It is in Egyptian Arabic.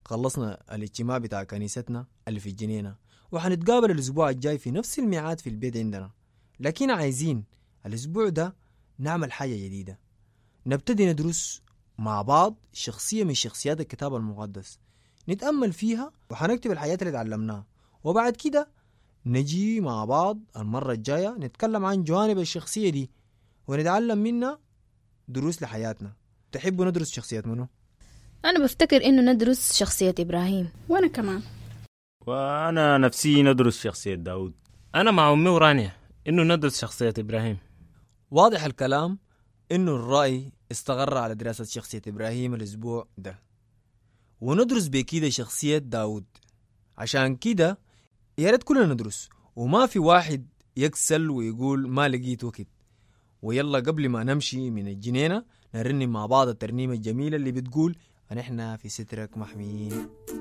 خلصنا الاجتماع بتاع كنيستنا اللي في الجنينة وحنتقابل الأسبوع الجاي في نفس الميعاد في البيت عندنا لكن عايزين الأسبوع ده نعمل حاجة جديدة نبتدي ندرس مع بعض شخصية من شخصيات الكتاب المقدس نتأمل فيها وحنكتب الحاجات اللي تعلمناها وبعد كده نجي مع بعض المرة الجاية نتكلم عن جوانب الشخصية دي ونتعلم منها دروس لحياتنا تحبوا ندرس شخصية منه؟ أنا بفتكر إنه ندرس شخصية إبراهيم وأنا كمان وأنا نفسي ندرس شخصية داود أنا مع أمي ورانيا إنه ندرس شخصية إبراهيم واضح الكلام إنه الرأي استقر على دراسة شخصية إبراهيم الأسبوع ده وندرس بكده شخصية داود عشان كده يا ريت كلنا ندرس وما في واحد يكسل ويقول ما لقيت وقت ويلا قبل ما نمشي من الجنينة نرنم مع بعض الترنيمة الجميلة اللي بتقول أن إحنا في سترك محميين